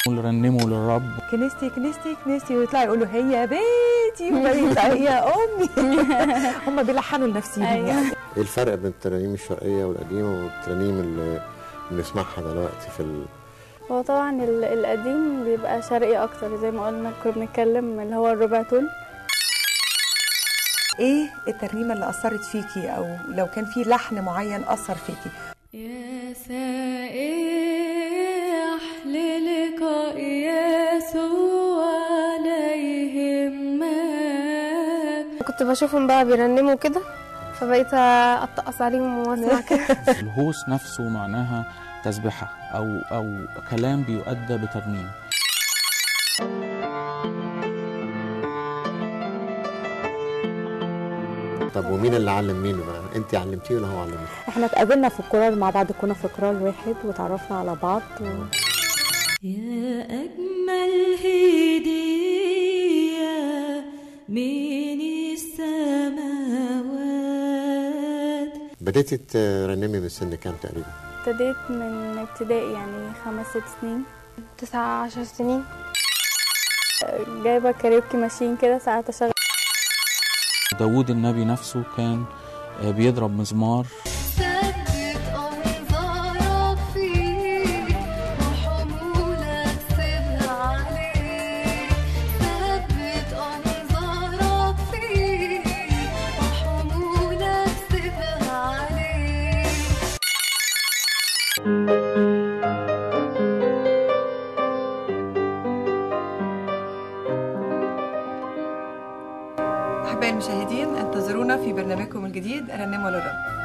رنموا للرب كنيستي كنيستي كنيستي ويطلع يقولوا هي بيتي وبعدين يطلع هي امي هم بيلحنوا لنفسهم أيوة. يعني ايه الفرق بين الترانيم الشرقيه والقديمه والترانيم اللي بنسمعها دلوقتي في ال... هو طبعا ال- القديم بيبقى شرقي اكتر زي ما قلنا كنا بنتكلم اللي هو الربع تون ايه الترنيمه اللي اثرت فيكي او لو كان في لحن معين اثر فيكي يا سائح للقاء يسوع لا يهمك كنت بشوفهم بقى بيرنموا كده فبقيت اتقص عليهم واسمع كده الهوس نفسه معناها تسبحة أو أو كلام بيؤدى بترنيم طب ومين اللي علم مين بقى انت علمتيه ولا هو علمك احنا اتقابلنا في الكورال مع بعض كنا في كورال واحد وتعرفنا على بعض و... يا أجمل هدية من السماوات بديتي ترنمي من سن كام تقريبا ابتديت من ابتدائي يعني خمس ست سنين تسعة عشر سنين جايبة كاريوكي ماشين كده ساعات أشغل داود النبي نفسه كان آه، بيضرب مزمار ثبت أنظارك فيك وحمولك سيبها عليك ثبت أنظارك فيك وحمولك سيبها عليك احبائي المشاهدين انتظرونا في برنامجكم الجديد رنموا للرب